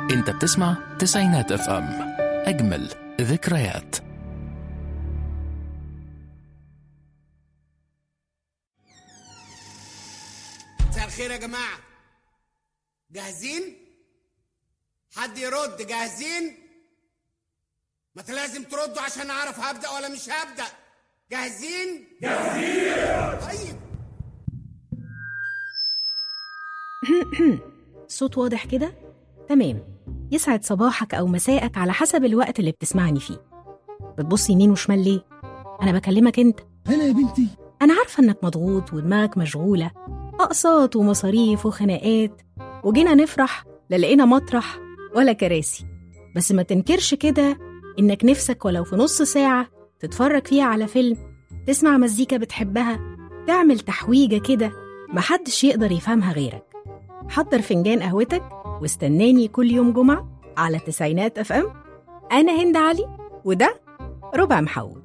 انت بتسمع تسعينات اف ام اجمل ذكريات مساء الخير يا جماعة جاهزين؟ حد يرد جاهزين؟ ما انت لازم تردوا عشان اعرف هبدأ ولا مش هبدأ جاهزين؟ جاهزين طيب صوت واضح كده؟ تمام يسعد صباحك أو مساءك على حسب الوقت اللي بتسمعني فيه بتبص يمين وشمال ليه؟ أنا بكلمك أنت هلا يا بنتي أنا عارفة إنك مضغوط ودماغك مشغولة أقساط ومصاريف وخناقات وجينا نفرح لا لقينا مطرح ولا كراسي بس ما تنكرش كده إنك نفسك ولو في نص ساعة تتفرج فيها على فيلم تسمع مزيكا بتحبها تعمل تحويجة كده محدش يقدر يفهمها غيرك حضر فنجان قهوتك واستناني كل يوم جمعة على تسعينات اف ام أنا هند علي وده ربع محوج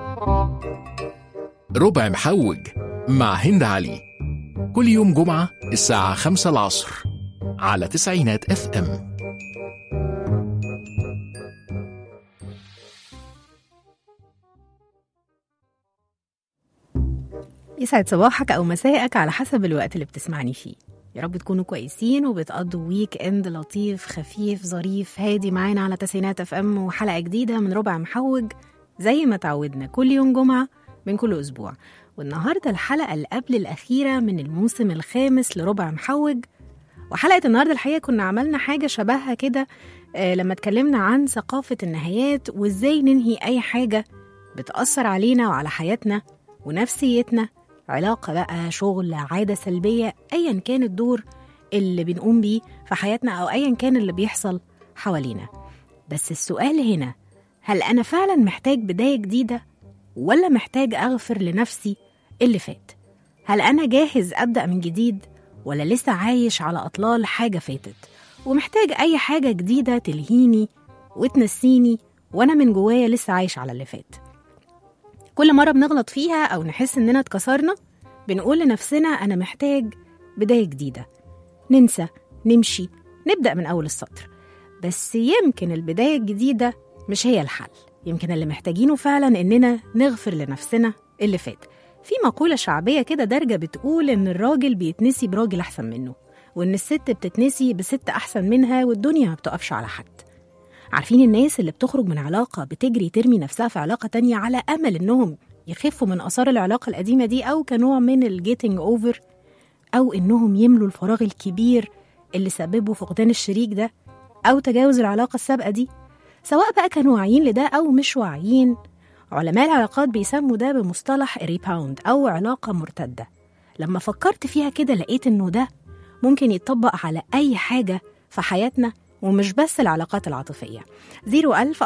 ربع محوج مع هند علي كل يوم جمعة الساعة خمسة العصر على تسعينات اف ام يسعد صباحك أو مساءك على حسب الوقت اللي بتسمعني فيه يا رب تكونوا كويسين وبتقضوا ويك اند لطيف خفيف ظريف هادي معانا على تسعينات اف ام وحلقة جديدة من ربع محوج زي ما تعودنا كل يوم جمعة من كل أسبوع والنهاردة الحلقة اللي قبل الأخيرة من الموسم الخامس لربع محوج وحلقة النهاردة الحقيقة كنا عملنا حاجة شبهها كده آه، لما اتكلمنا عن ثقافة النهايات وازاي ننهي أي حاجة بتأثر علينا وعلى حياتنا ونفسيتنا علاقة بقى شغل عادة سلبية أيا كان الدور اللي بنقوم بيه في حياتنا أو أيا كان اللي بيحصل حوالينا بس السؤال هنا هل أنا فعلا محتاج بداية جديدة ولا محتاج أغفر لنفسي اللي فات هل أنا جاهز أبدأ من جديد ولا لسه عايش على أطلال حاجة فاتت ومحتاج أي حاجة جديدة تلهيني وتنسيني وأنا من جوايا لسه عايش على اللي فات كل مرة بنغلط فيها أو نحس إننا اتكسرنا بنقول لنفسنا أنا محتاج بداية جديدة ننسى نمشي نبدأ من أول السطر بس يمكن البداية الجديدة مش هي الحل يمكن اللي محتاجينه فعلا إننا نغفر لنفسنا اللي فات في مقولة شعبية كده دارجة بتقول إن الراجل بيتنسي براجل أحسن منه وإن الست بتتنسي بست أحسن منها والدنيا ما بتقفش على حد عارفين الناس اللي بتخرج من علاقة بتجري ترمي نفسها في علاقة تانية على أمل إنهم يخفوا من آثار العلاقة القديمة دي أو كنوع من الجيتنج أوفر أو إنهم يملوا الفراغ الكبير اللي سببه فقدان الشريك ده أو تجاوز العلاقة السابقة دي سواء بقى كانوا واعيين لده أو مش واعيين علماء العلاقات بيسموا ده بمصطلح ريباوند أو علاقة مرتدة لما فكرت فيها كده لقيت إنه ده ممكن يتطبق على أي حاجة في حياتنا ومش بس العلاقات العاطفية 01000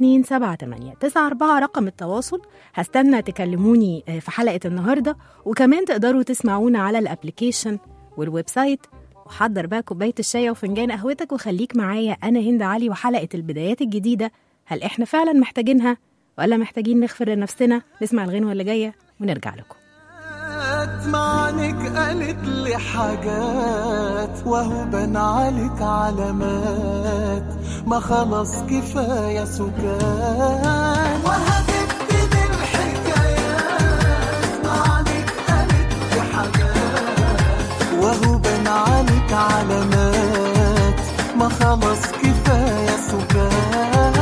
427 94 رقم التواصل هستنى تكلموني آه، في حلقة النهاردة وكمان تقدروا تسمعونا على الابليكيشن والويب سايت وحضر بقى كوباية الشاي وفنجان قهوتك وخليك معايا أنا هند علي وحلقة البدايات الجديدة هل إحنا فعلا محتاجينها ولا محتاجين نغفر لنفسنا نسمع الغنوة اللي جاية ونرجع لكم معنك قالت لي حاجات وهو بان عليك علامات ما خلص كفاية سكان وهتبتدي الحكايات معنك قالت لي حاجات وهو بان عليك علامات ما خلص كفاية سكان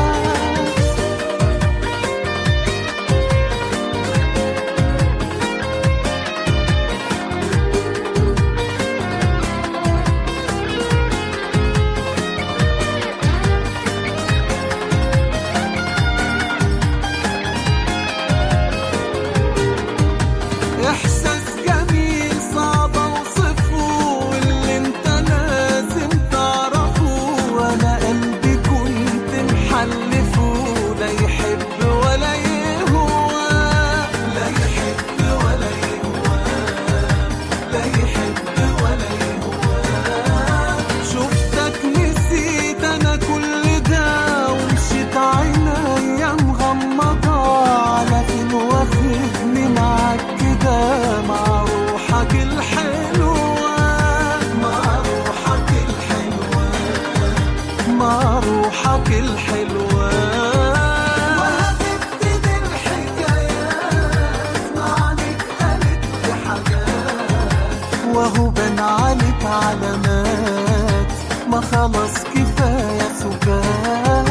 احساس جميل صعب اوصفه واللي انت لازم تعرفه وانا قلبي كنت محلفه لا يحب ولا يهوى لا يحب ولا يهوى لا يحب ولا يهوى شفتك نسيت انا كل ده ومشيت عينيا مغمضة على فين واخدني معاك كده مع روحك الحلوة مع روحك الحلوة مع وهو بان عليك علامات ما خلاص كفاية سكات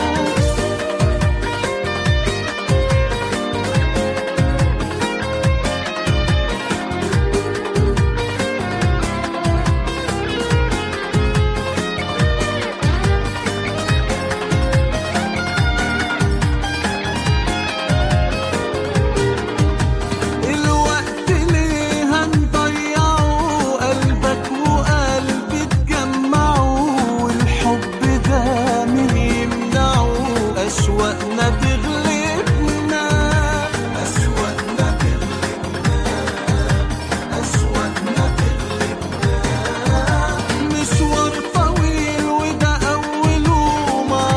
الوقت ليه هنضيعه قلبك وقلبي تجمعوا والحب ده مين يمنعه أشواقنا تغلبنا أشواقنا تغلبنا أشواقنا تغلبنا مشوار طويل وده أوله مع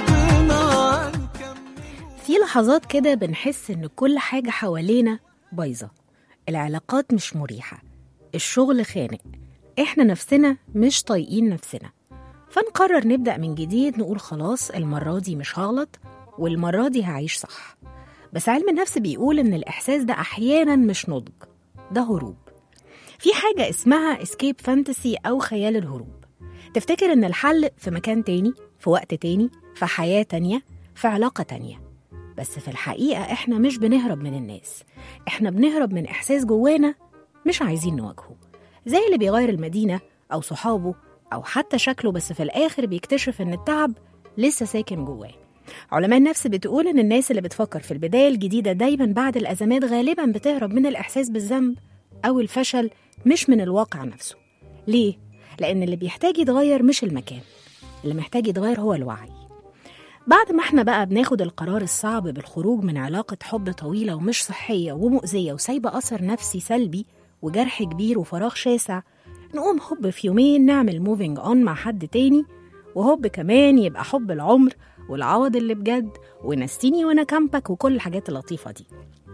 بعضنا نكمل في لحظات كده بنحس إن كل حاجة حوالينا بايظة العلاقات مش مريحة الشغل خانق إحنا نفسنا مش طايقين نفسنا فنقرر نبدأ من جديد نقول خلاص المرة دي مش هغلط والمرة دي هعيش صح بس علم النفس بيقول إن الإحساس ده أحيانا مش نضج ده هروب في حاجة اسمها اسكيب فانتسي أو خيال الهروب تفتكر إن الحل في مكان تاني في وقت تاني في حياة تانية في علاقة تانية بس في الحقيقة إحنا مش بنهرب من الناس إحنا بنهرب من إحساس جوانا مش عايزين نواجهه زي اللي بيغير المدينة أو صحابه أو حتى شكله بس في الآخر بيكتشف إن التعب لسه ساكن جواه علماء النفس بتقول إن الناس اللي بتفكر في البداية الجديدة دايما بعد الأزمات غالبا بتهرب من الإحساس بالذنب أو الفشل مش من الواقع نفسه ليه؟ لأن اللي بيحتاج يتغير مش المكان اللي محتاج يتغير هو الوعي بعد ما احنا بقى بناخد القرار الصعب بالخروج من علاقة حب طويلة ومش صحية ومؤذية وسايبة أثر نفسي سلبي وجرح كبير وفراغ شاسع نقوم هوب في يومين نعمل موفينج اون مع حد تاني وهوب كمان يبقى حب العمر والعوض اللي بجد ونسيني وانا كامبك وكل الحاجات اللطيفة دي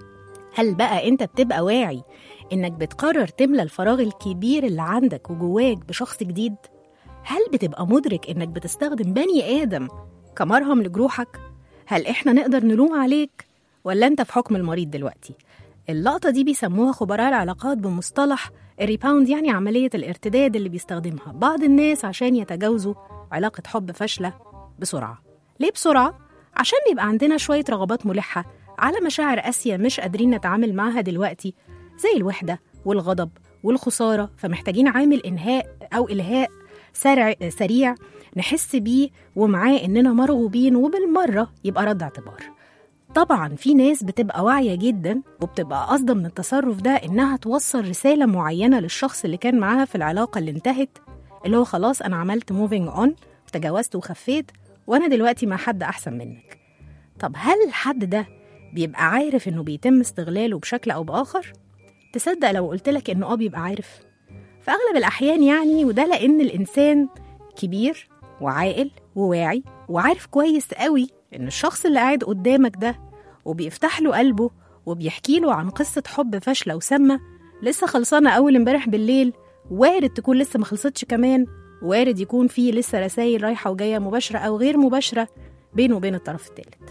هل بقى انت بتبقى واعي انك بتقرر تملى الفراغ الكبير اللي عندك وجواك بشخص جديد؟ هل بتبقى مدرك انك بتستخدم بني ادم كمرهم لجروحك؟ هل احنا نقدر نلوم عليك؟ ولا انت في حكم المريض دلوقتي؟ اللقطة دي بيسموها خبراء العلاقات بمصطلح الريباوند يعني عملية الارتداد اللي بيستخدمها بعض الناس عشان يتجاوزوا علاقة حب فاشلة بسرعة ليه بسرعة؟ عشان بيبقى عندنا شوية رغبات ملحة على مشاعر قاسية مش قادرين نتعامل معاها دلوقتي زي الوحدة والغضب والخسارة فمحتاجين عامل إنهاء أو إلهاء سرع سريع نحس بيه ومعاه إننا مرغوبين وبالمرة يبقى رد اعتبار طبعا في ناس بتبقى واعية جدا وبتبقى قاصدة من التصرف ده إنها توصل رسالة معينة للشخص اللي كان معاها في العلاقة اللي انتهت اللي هو خلاص أنا عملت موفينج أون تجاوزت وخفيت وأنا دلوقتي مع حد أحسن منك طب هل الحد ده بيبقى عارف إنه بيتم استغلاله بشكل أو بآخر؟ تصدق لو قلتلك إنه آه بيبقى عارف؟ في أغلب الأحيان يعني وده لأن الإنسان كبير وعاقل وواعي وعارف كويس قوي إن الشخص اللي قاعد قدامك ده وبيفتح له قلبه وبيحكي له عن قصة حب فاشلة وسامة لسه خلصانة أول امبارح بالليل وارد تكون لسه ما خلصتش كمان وارد يكون في لسه رسايل رايحة وجاية مباشرة أو غير مباشرة بينه وبين الطرف الثالث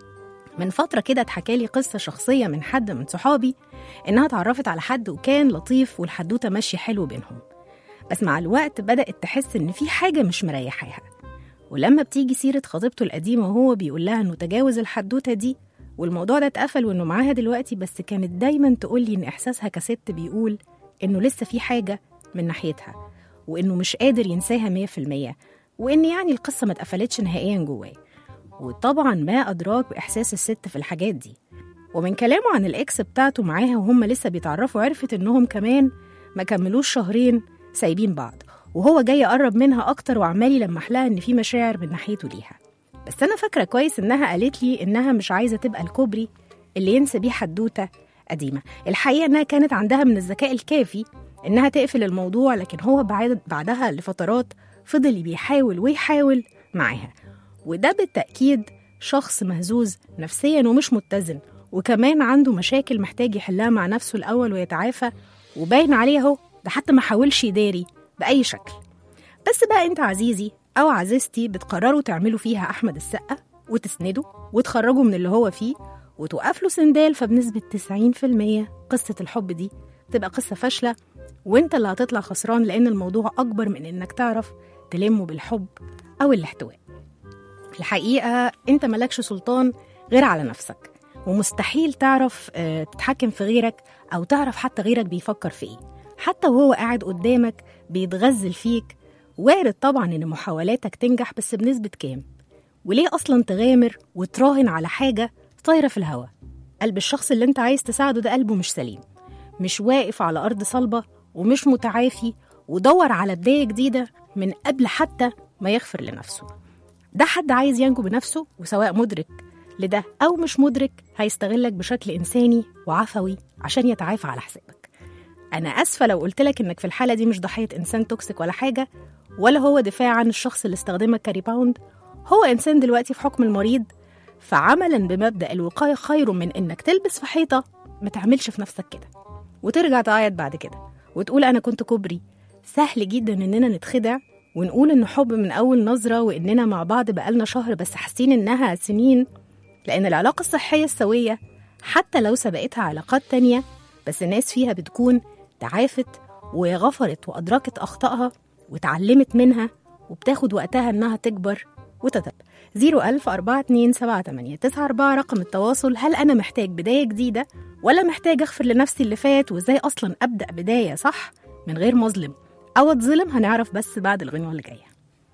من فترة كده اتحكى لي قصة شخصية من حد من صحابي إنها اتعرفت على حد وكان لطيف والحدوتة ماشية حلو بينهم بس مع الوقت بدأت تحس إن في حاجة مش مريحاها ولما بتيجي سيرة خطيبته القديمة وهو بيقول لها إنه تجاوز الحدوتة دي والموضوع ده اتقفل وإنه معاها دلوقتي بس كانت دايما تقول لي إن إحساسها كست بيقول إنه لسه في حاجة من ناحيتها وإنه مش قادر ينساها مية في المية وإن يعني القصة ما اتقفلتش نهائيا جواه وطبعا ما أدراك بإحساس الست في الحاجات دي ومن كلامه عن الإكس بتاعته معاها وهم لسه بيتعرفوا عرفت إنهم كمان ما كملوش شهرين سايبين بعض وهو جاي يقرب منها أكتر وعمال يلمح لها إن في مشاعر من ناحيته ليها بس أنا فاكرة كويس إنها قالت لي إنها مش عايزة تبقى الكوبري اللي ينسى بيه حدوتة قديمة الحقيقة إنها كانت عندها من الذكاء الكافي إنها تقفل الموضوع لكن هو بعد بعدها لفترات فضل بيحاول ويحاول معاها وده بالتأكيد شخص مهزوز نفسيا ومش متزن وكمان عنده مشاكل محتاج يحلها مع نفسه الأول ويتعافى وباين عليه اهو ده حتى ما حاولش يداري بأي شكل بس بقى انت عزيزي أو عزيزتي بتقرروا تعملوا فيها أحمد السقا وتسنده وتخرجوا من اللي هو فيه وتوقف له سندال فبنسبة 90% قصة الحب دي تبقى قصة فاشلة وانت اللي هتطلع خسران لان الموضوع اكبر من انك تعرف تلمه بالحب او الاحتواء الحقيقه انت ملكش سلطان غير على نفسك ومستحيل تعرف آه، تتحكم في غيرك او تعرف حتى غيرك بيفكر في ايه حتى وهو قاعد قدامك بيتغزل فيك وارد طبعا ان محاولاتك تنجح بس بنسبه كام وليه اصلا تغامر وتراهن على حاجه طايره في الهوا قلب الشخص اللي انت عايز تساعده ده قلبه مش سليم مش واقف على ارض صلبه ومش متعافي ودور على بدايه جديده من قبل حتى ما يغفر لنفسه ده حد عايز ينجو بنفسه وسواء مدرك لده أو مش مدرك هيستغلك بشكل إنساني وعفوي عشان يتعافى على حسابك أنا آسفة لو قلتلك إنك في الحالة دي مش ضحية إنسان توكسيك ولا حاجة ولا هو دفاع عن الشخص اللي استخدمك كريباوند هو إنسان دلوقتي في حكم المريض فعملا بمبدأ الوقاية خير من إنك تلبس في حيطة ما تعملش في نفسك كده وترجع تعيط بعد كده وتقول أنا كنت كوبري سهل جدا إننا نتخدع ونقول إن حب من أول نظرة وإننا مع بعض بقالنا شهر بس حاسين إنها سنين لأن العلاقة الصحية السوية حتى لو سبقتها علاقات تانية بس الناس فيها بتكون تعافت وغفرت وأدركت أخطائها وتعلمت منها وبتاخد وقتها إنها تكبر وتتب 01000 427 رقم التواصل هل أنا محتاج بداية جديدة ولا محتاج أغفر لنفسي اللي فات وإزاي أصلا أبدأ بداية صح من غير مظلم أو أتظلم هنعرف بس بعد الغنوة اللي جاية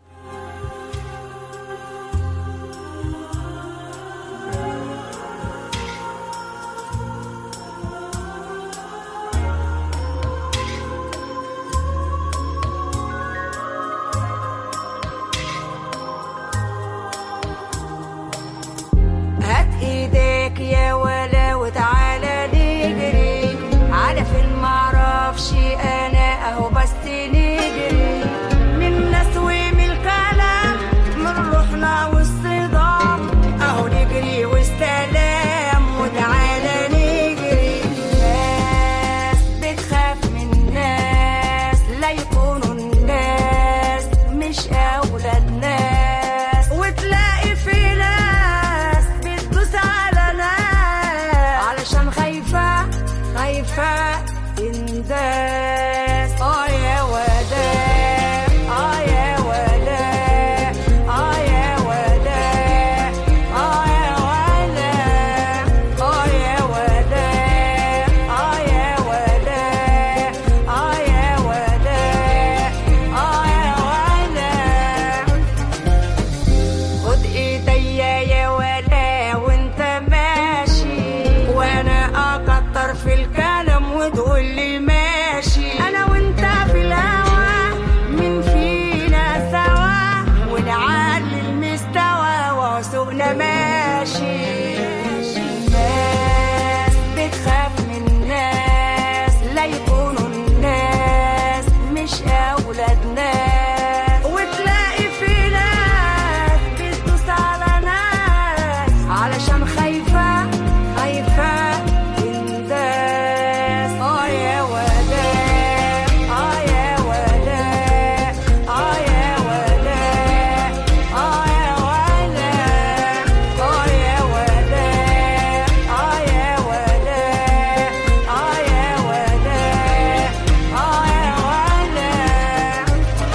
هات ايديك يا ولا وتعالى نجري على فين معرفش انا اهو بس نجري من ناس ومن الكلام من روحنا والصدام اهو نجري والسلام وتعالى نجري ناس بتخاف من ناس لا يكونوا الناس مش اولاد ناس وتلاقي في ناس بتدوس على ناس علشان خايفة خايفة تنداس اه يا وداع اه يا وداع اه يا وداع اه يا وداع اه يا وداع اه يا وداع اه يا وداع اه يا وداع خد ايديا يا ولا وانت ماشي وانا اكتر في الكلام وتقول لي ماشي انا وانت في الهوا من فينا سوا ونعلي المستوى وسوقنا ماشي ناس بتخاف من ناس لا يكونوا الناس مش اولاد ناس وتلاقي في ناس بتدوس على ناس علشان خايفة خايفة تنداس اه يا وداع اه يا وداع اه يا وداع اه يا وداع اه يا وداع اه يا وداع اه يا وداع اه يا وداع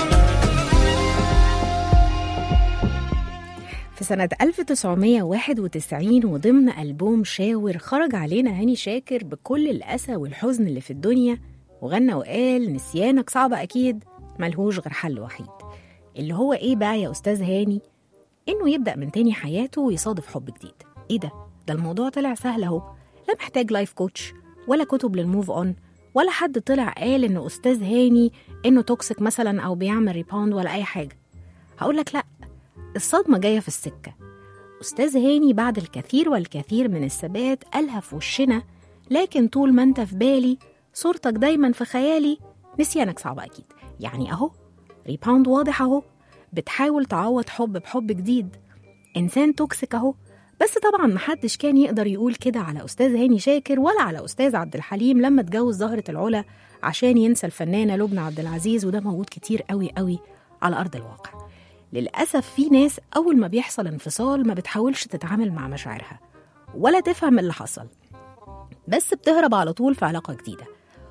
في سنة 1991 وضمن ألبوم شاور خرج علينا هاني شاكر بكل الأسى والحزن اللي في الدنيا وغنى وقال نسيانك صعب أكيد ملهوش غير حل وحيد اللي هو إيه بقى يا أستاذ هاني؟ إنه يبدأ من تاني حياته ويصادف حب جديد إيه ده؟ ده الموضوع طلع سهل أهو لا محتاج لايف كوتش ولا كتب للموف أون ولا حد طلع قال إن أستاذ هاني إنه توكسيك مثلا أو بيعمل ريباوند ولا أي حاجة هقولك لأ الصدمة جاية في السكة أستاذ هاني بعد الكثير والكثير من الثبات قالها في وشنا لكن طول ما انت في بالي صورتك دايما في خيالي نسيانك صعب أكيد يعني أهو ريباوند واضح أهو بتحاول تعوض حب بحب جديد إنسان توكسيك أهو بس طبعا محدش كان يقدر يقول كده على أستاذ هاني شاكر ولا على أستاذ عبد الحليم لما اتجوز زهرة العلا عشان ينسى الفنانة لبنى عبد العزيز وده موجود كتير قوي قوي على أرض الواقع للأسف في ناس أول ما بيحصل انفصال ما بتحاولش تتعامل مع مشاعرها ولا تفهم اللي حصل بس بتهرب على طول في علاقة جديدة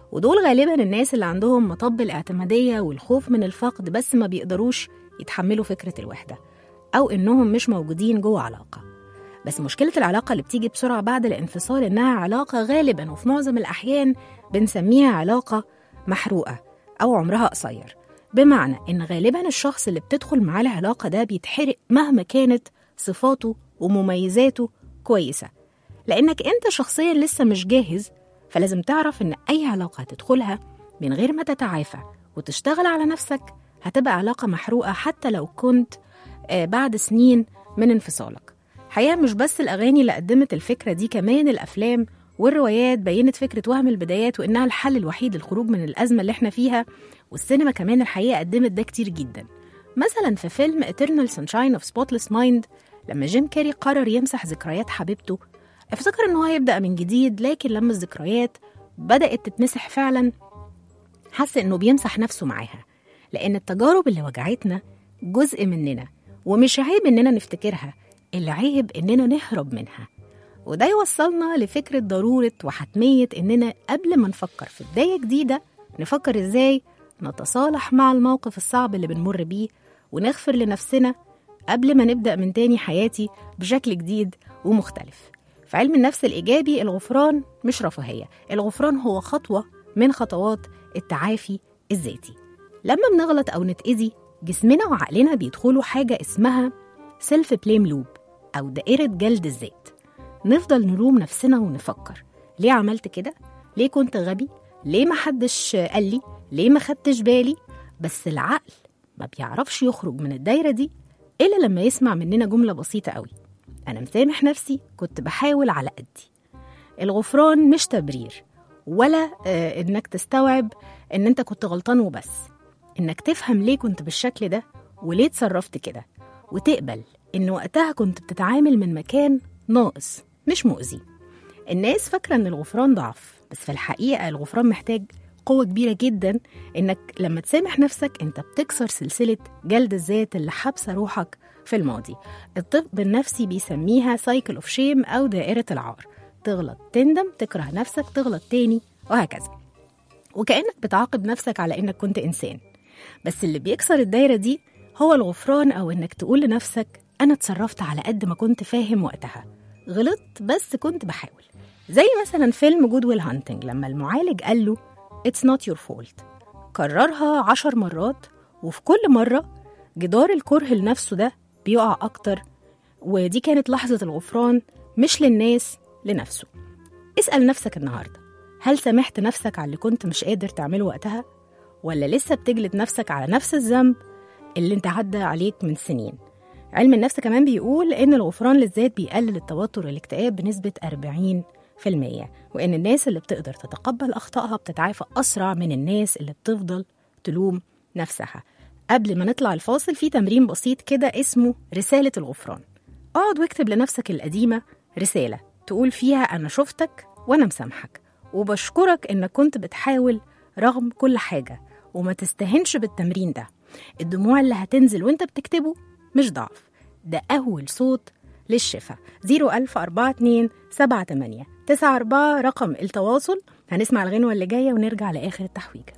ودول غالبا الناس اللي عندهم مطب الاعتمادية والخوف من الفقد بس ما بيقدروش يتحملوا فكرة الوحدة أو إنهم مش موجودين جوه علاقة بس مشكلة العلاقة اللي بتيجي بسرعة بعد الانفصال إنها علاقة غالبا وفي معظم الأحيان بنسميها علاقة محروقة أو عمرها قصير بمعنى إن غالبا الشخص اللي بتدخل معاه العلاقة ده بيتحرق مهما كانت صفاته ومميزاته كويسة لأنك أنت شخصيا لسه مش جاهز فلازم تعرف إن أي علاقة هتدخلها من غير ما تتعافى وتشتغل على نفسك هتبقى علاقة محروقة حتى لو كنت آه، بعد سنين من انفصالك حقيقة مش بس الأغاني اللي قدمت الفكرة دي كمان الأفلام والروايات بينت فكرة وهم البدايات وإنها الحل الوحيد للخروج من الأزمة اللي احنا فيها والسينما كمان الحقيقة قدمت ده كتير جدا مثلا في فيلم Eternal Sunshine of Spotless Mind لما جيم كاري قرر يمسح ذكريات حبيبته افتكر ان هو هيبدأ من جديد لكن لما الذكريات بدأت تتمسح فعلا حس انه بيمسح نفسه معاها لان التجارب اللي وجعتنا جزء مننا ومش عيب اننا نفتكرها العيب اننا نهرب منها وده يوصلنا لفكرة ضرورة وحتمية إننا قبل ما نفكر في بداية جديدة نفكر إزاي نتصالح مع الموقف الصعب اللي بنمر بيه ونغفر لنفسنا قبل ما نبدأ من تاني حياتي بشكل جديد ومختلف في علم النفس الإيجابي الغفران مش رفاهية الغفران هو خطوة من خطوات التعافي الذاتي لما بنغلط أو نتأذي جسمنا وعقلنا بيدخلوا حاجة اسمها سيلف بليم لوب أو دائرة جلد الذات نفضل نلوم نفسنا ونفكر ليه عملت كده؟ ليه كنت غبي؟ ليه ما حدش قال لي؟ ليه ما خدتش بالي؟ بس العقل ما بيعرفش يخرج من الدايرة دي إلا لما يسمع مننا جملة بسيطة قوي أنا مسامح نفسي كنت بحاول على قدي الغفران مش تبرير ولا آه إنك تستوعب إن أنت كنت غلطان وبس إنك تفهم ليه كنت بالشكل ده وليه اتصرفت كده وتقبل إن وقتها كنت بتتعامل من مكان ناقص مش مؤذي الناس فاكرة إن الغفران ضعف بس في الحقيقة الغفران محتاج قوة كبيرة جدا إنك لما تسامح نفسك أنت بتكسر سلسلة جلد الذات اللي حابسة روحك في الماضي الطب النفسي بيسميها سايكل اوف شيم أو دائرة العار تغلط تندم تكره نفسك تغلط تاني وهكذا وكأنك بتعاقب نفسك على إنك كنت إنسان بس اللي بيكسر الدايرة دي هو الغفران أو إنك تقول لنفسك أنا اتصرفت على قد ما كنت فاهم وقتها غلطت بس كنت بحاول زي مثلا فيلم جود ويل هانتنج لما المعالج قال له It's not your fault كررها عشر مرات وفي كل مرة جدار الكره لنفسه ده بيقع أكتر ودي كانت لحظة الغفران مش للناس لنفسه اسأل نفسك النهاردة هل سامحت نفسك على اللي كنت مش قادر تعمله وقتها؟ ولا لسه بتجلد نفسك على نفس الذنب اللي انت عدى عليك من سنين؟ علم النفس كمان بيقول إن الغفران للذات بيقلل التوتر والاكتئاب بنسبة 40% وإن الناس اللي بتقدر تتقبل أخطائها بتتعافى أسرع من الناس اللي بتفضل تلوم نفسها قبل ما نطلع الفاصل في تمرين بسيط كده اسمه رسالة الغفران اقعد واكتب لنفسك القديمة رسالة تقول فيها أنا شفتك وأنا مسامحك وبشكرك إنك كنت بتحاول رغم كل حاجة وما تستهنش بالتمرين ده الدموع اللي هتنزل وانت بتكتبه مش ضعف ده أول صوت للشفاء 01042 78 94 رقم التواصل هنسمع الغنوة اللي جاية ونرجع لآخر التحويجة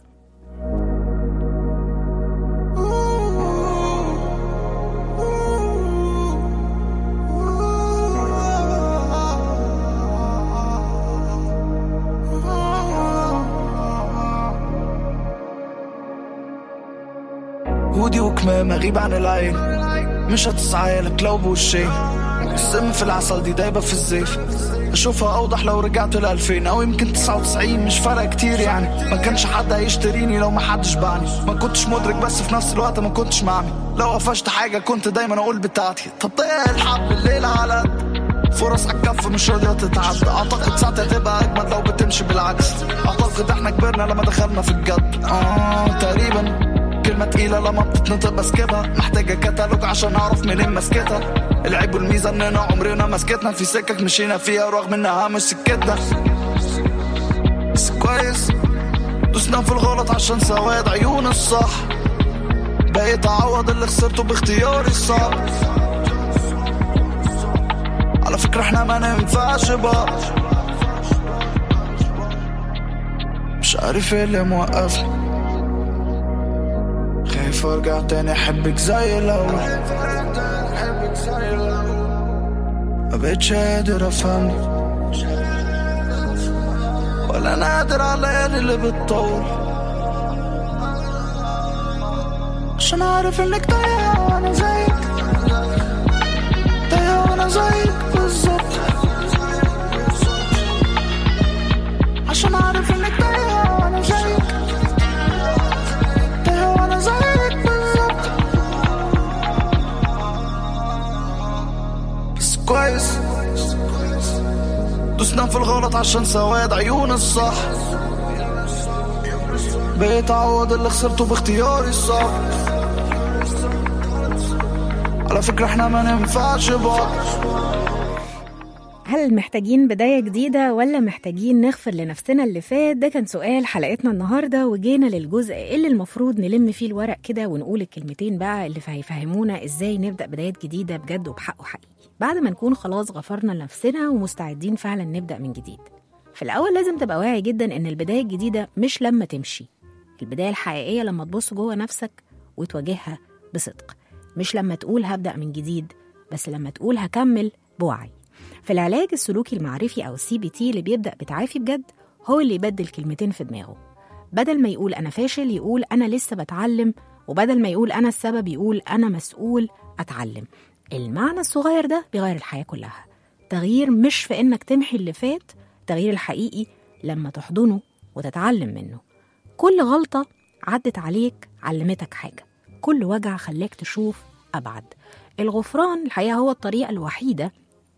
هودي وكمام اغيب عن العين مش هتسعالك لو بوشين السم في العسل دي دايبة في الزيف اشوفها اوضح لو رجعت لألفين او يمكن تسعة وتسعين مش فارقة كتير يعني ما كانش حد هيشتريني لو ما حدش باعني ما كنتش مدرك بس في نفس الوقت ما كنتش معمي لو قفشت حاجة كنت دايما اقول بتاعتي طب ضيق الحب الليلة على قد فرص على الكف مش راضية تتعدى اعتقد ساعتها تبقى اجمد لو بتمشي بالعكس اعتقد احنا كبرنا لما دخلنا في الجد اه تقريبا كلمة تقيلة لما بتتنطق بسكبها محتاجة كتالوج عشان اعرف منين مسكتها العيب والميزة اننا عمرنا مسكتنا في سكك مشينا فيها رغم انها مش سكتنا بس كويس دوسنا في الغلط عشان سواد عيون الصح بقيت اعوض اللي خسرته باختياري الصعب على فكرة احنا ما ننفعش بعض مش عارف إيه اللي موقفني خايف ارجع تاني احبك زي الاول ما بقتش قادر افهمني ولا انا قادر على الليالي اللي بتطول عشان اعرف انك تايه وانا زيك تايه وانا زيك بالظبط عشان اعرف انك تايه وانا زيك تايه وانا زيك بالظبط بس كويس دوسنا في الغلط عشان سواد عيون الصح بقيت اعوض اللي خسرته باختياري الصح على فكرة احنا ما ننفعش بعض هل محتاجين بداية جديدة ولا محتاجين نغفر لنفسنا اللي فات ده كان سؤال حلقتنا النهاردة وجينا للجزء اللي المفروض نلم فيه الورق كده ونقول الكلمتين بقى اللي هيفهمونا ازاي نبدأ بدايات جديدة بجد وبحقه حقيقي بعد ما نكون خلاص غفرنا لنفسنا ومستعدين فعلا نبدأ من جديد في الأول لازم تبقى واعي جدا إن البداية الجديدة مش لما تمشي البداية الحقيقية لما تبص جوه نفسك وتواجهها بصدق مش لما تقول هبدأ من جديد بس لما تقول هكمل بوعي في العلاج السلوكي المعرفي أو السي بي تي اللي بيبدأ بتعافي بجد هو اللي يبدل كلمتين في دماغه بدل ما يقول أنا فاشل يقول أنا لسه بتعلم وبدل ما يقول أنا السبب يقول أنا مسؤول أتعلم المعنى الصغير ده بيغير الحياة كلها تغيير مش في إنك تمحي اللي فات تغيير الحقيقي لما تحضنه وتتعلم منه كل غلطة عدت عليك علمتك حاجة كل وجع خلاك تشوف أبعد الغفران الحقيقة هو الطريقة الوحيدة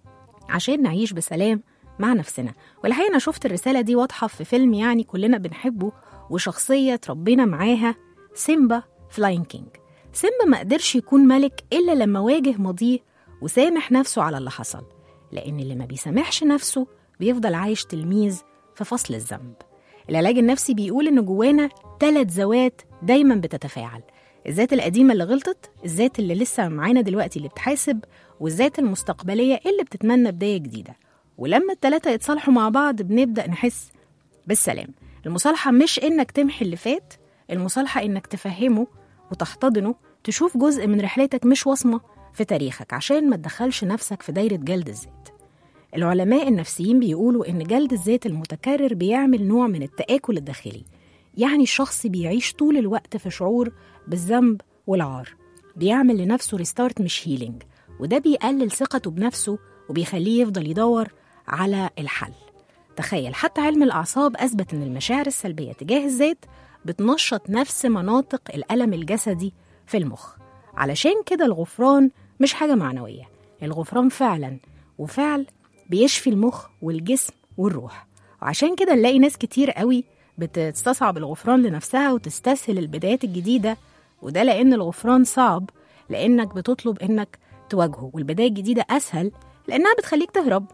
عشان نعيش بسلام مع نفسنا والحقيقة أنا شفت الرسالة دي واضحة في فيلم يعني كلنا بنحبه وشخصية تربينا معاها سيمبا فلاين كينج سيمبا ما قدرش يكون ملك إلا لما واجه ماضيه وسامح نفسه على اللي حصل لأن اللي ما بيسامحش نفسه بيفضل عايش تلميذ في فصل الذنب العلاج النفسي بيقول إن جوانا ثلاث ذوات دايما بتتفاعل الذات القديمة اللي غلطت الذات اللي لسه معانا دلوقتي اللي بتحاسب والذات المستقبلية اللي بتتمنى بداية جديدة ولما التلاتة يتصالحوا مع بعض بنبدأ نحس بالسلام المصالحة مش إنك تمحي اللي فات المصالحة إنك تفهمه وتحتضنه تشوف جزء من رحلتك مش وصمة في تاريخك عشان ما تدخلش نفسك في دايرة جلد الذات العلماء النفسيين بيقولوا إن جلد الذات المتكرر بيعمل نوع من التآكل الداخلي يعني الشخص بيعيش طول الوقت في شعور بالذنب والعار بيعمل لنفسه ريستارت مش هيلينج وده بيقلل ثقته بنفسه وبيخليه يفضل يدور على الحل تخيل حتى علم الأعصاب أثبت إن المشاعر السلبية تجاه الذات بتنشط نفس مناطق الألم الجسدي في المخ علشان كده الغفران مش حاجة معنوية الغفران فعلا وفعل بيشفي المخ والجسم والروح وعشان كده نلاقي ناس كتير قوي بتستصعب الغفران لنفسها وتستسهل البدايات الجديدة وده لأن الغفران صعب لأنك بتطلب إنك تواجهه والبداية الجديدة أسهل لأنها بتخليك تهرب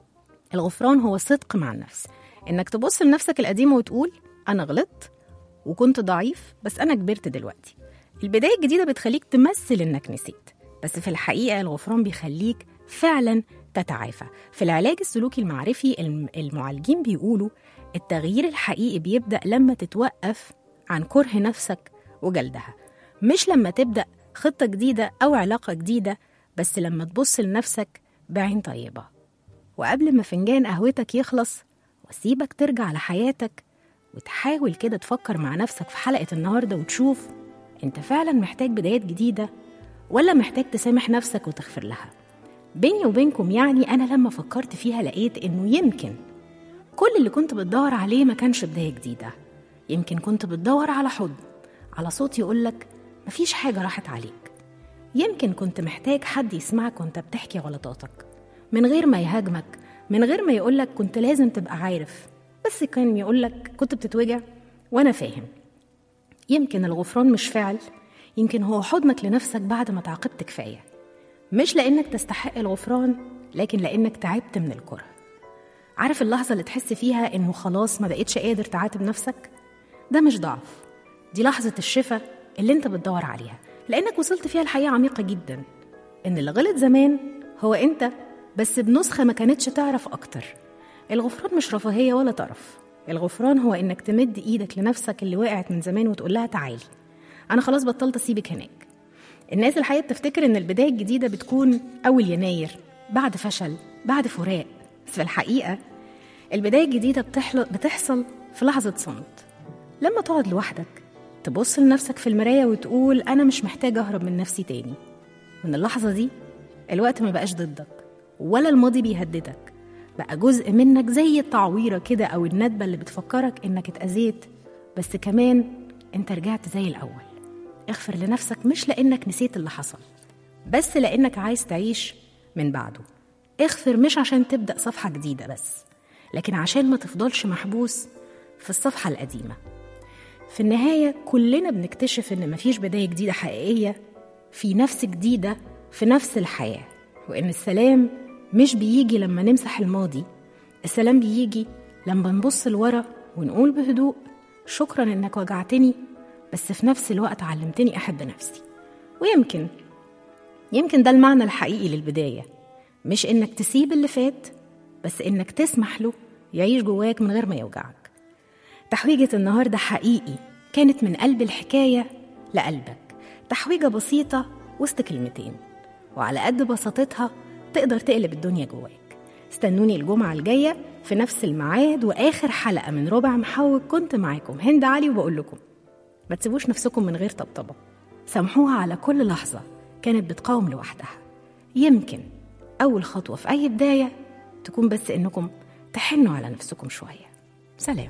الغفران هو صدق مع النفس إنك تبص لنفسك القديمة وتقول أنا غلطت وكنت ضعيف بس أنا كبرت دلوقتي البداية الجديدة بتخليك تمثل إنك نسيت بس في الحقيقة الغفران بيخليك فعلا تتعافى في العلاج السلوكي المعرفي الم- المعالجين بيقولوا التغيير الحقيقي بيبدأ لما تتوقف عن كره نفسك وجلدها مش لما تبدأ خطة جديدة أو علاقة جديدة بس لما تبص لنفسك بعين طيبة وقبل ما فنجان قهوتك يخلص واسيبك ترجع لحياتك وتحاول كده تفكر مع نفسك في حلقة النهاردة وتشوف انت فعلا محتاج بدايات جديدة ولا محتاج تسامح نفسك وتغفر لها بيني وبينكم يعني أنا لما فكرت فيها لقيت إنه يمكن كل اللي كنت بتدور عليه ما كانش بداية جديدة يمكن كنت بتدور على حضن على صوت يقولك مفيش حاجة راحت عليك يمكن كنت محتاج حد يسمعك وانت بتحكي غلطاتك من غير ما يهاجمك من غير ما يقولك كنت لازم تبقى عارف بس كان يقولك كنت بتتوجع وانا فاهم يمكن الغفران مش فعل يمكن هو حضنك لنفسك بعد ما تعاقبت كفاية مش لأنك تستحق الغفران لكن لأنك تعبت من الكره عارف اللحظة اللي تحس فيها إنه خلاص ما بقتش قادر تعاتب نفسك ده مش ضعف دي لحظة الشفاء اللي انت بتدور عليها لأنك وصلت فيها الحقيقة عميقة جدا إن اللي غلط زمان هو انت بس بنسخة ما كانتش تعرف أكتر الغفران مش رفاهية ولا طرف الغفران هو إنك تمد إيدك لنفسك اللي وقعت من زمان وتقول لها تعالي أنا خلاص بطلت أسيبك هناك الناس الحقيقة بتفتكر إن البداية الجديدة بتكون أول يناير بعد فشل بعد فراق بس في الحقيقة البداية الجديدة بتحل... بتحصل في لحظة صمت لما تقعد لوحدك تبص لنفسك في المراية وتقول أنا مش محتاجة أهرب من نفسي تاني من اللحظة دي الوقت ما بقاش ضدك ولا الماضي بيهددك بقى جزء منك زي التعويرة كده أو الندبة اللي بتفكرك إنك اتأذيت بس كمان أنت رجعت زي الأول اغفر لنفسك مش لأنك نسيت اللي حصل بس لأنك عايز تعيش من بعده اغفر مش عشان تبدأ صفحة جديدة بس لكن عشان ما تفضلش محبوس في الصفحة القديمة في النهاية كلنا بنكتشف إن مفيش بداية جديدة حقيقية في نفس جديدة في نفس الحياة وإن السلام مش بيجي لما نمسح الماضي السلام بيجي لما نبص لورا ونقول بهدوء شكرا إنك وجعتني بس في نفس الوقت علمتني أحب نفسي ويمكن يمكن ده المعنى الحقيقي للبداية مش إنك تسيب اللي فات بس إنك تسمح له يعيش جواك من غير ما يوجعك تحويجة النهاردة حقيقي كانت من قلب الحكاية لقلبك تحويجة بسيطة وسط كلمتين وعلى قد بساطتها تقدر تقلب الدنيا جواك استنوني الجمعة الجاية في نفس الميعاد وآخر حلقة من ربع محوج كنت معاكم هند علي وبقول لكم ما تسيبوش نفسكم من غير طبطبة سامحوها على كل لحظة كانت بتقاوم لوحدها يمكن أول خطوة في أي بداية تكون بس إنكم تحنوا على نفسكم شوية سلام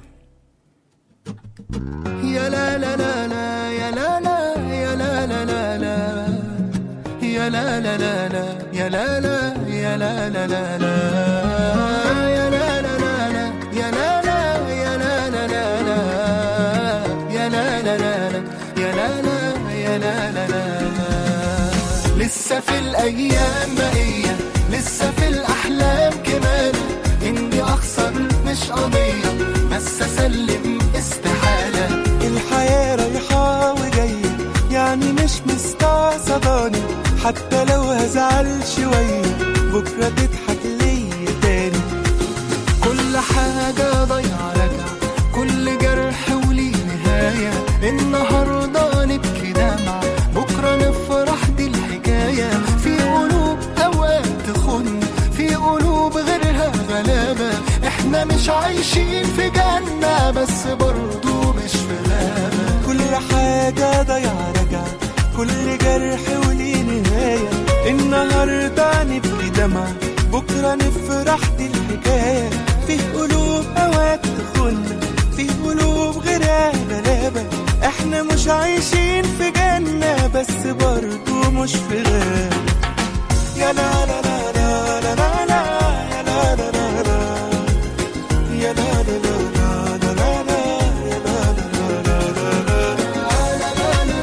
يا لا لا لا لا يا لا لا يا لا لا لا لا يا لا لا لا لا يا لا لا يا لا لا لا لا يا لا لا لا لا يا لا لا يا لا لا لا لا يا لا لا لا لا يا لا لا يا لا لا لا لا لسه في الايام بقيه لسه في الاحلام كمان اني اخسر مش قضيه بس اسلم استحاله الحياة رايحة وجاية يعني مش مستعصباني حتى لو هزعل شوية بكرة تضحك ليا تاني كل حاجة ضايعة راجعة كل جرح وليه نهاية النهاردة نبكي دمعة بكرة نفرح دي الحكاية في قلوب أوقات تخن في قلوب غيرها غلابة احنا مش عايشين في جنة بس برضو مش في غابة كل حاجة ضايعة راجعة كل جرح وليه نهاية النهاردة نبكي دمعة بكرة نفرح دي الحكاية في قلوب أوقات تخن في قلوب غيرها غلابة احنا مش عايشين في جنة بس برضو مش في غابة يا لا لا لا لا لا لا لا يا لا لا لا لا يا لا لا لا لا لا لا لا يا لا لا لا لا لا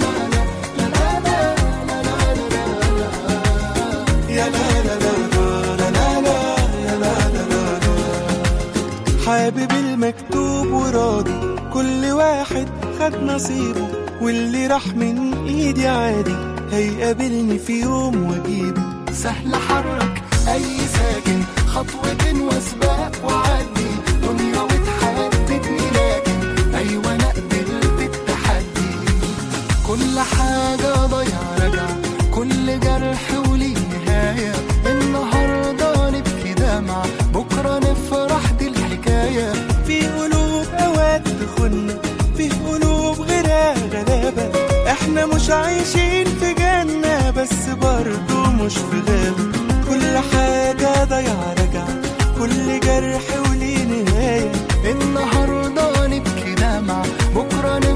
يا لا لا لا لا لا لا يا لا لا لا لا حابب المكتوب وراضي كل واحد خد نصيبه واللي راح من ايدي عادي هيقابلني في يوم واجيبه سهل حرك أي ساكن خطوة وسباق وعدي دنيا وتحددني لكن أيوة أنا قبلت التحدي كل حاجة ضايعة راجعة كل جرح وليه نهاية النهاردة نبكي دمعة بكرة نفرح دي الحكاية في قلوب اوقات تخن في قلوب غيرها غلابة احنا مش عايشين في جنة بس برضو مش في غابة كل حاجة ضايعة راجعة كل جرح وليه نهاية النهاردة نبكي دمعة بكرة نفرح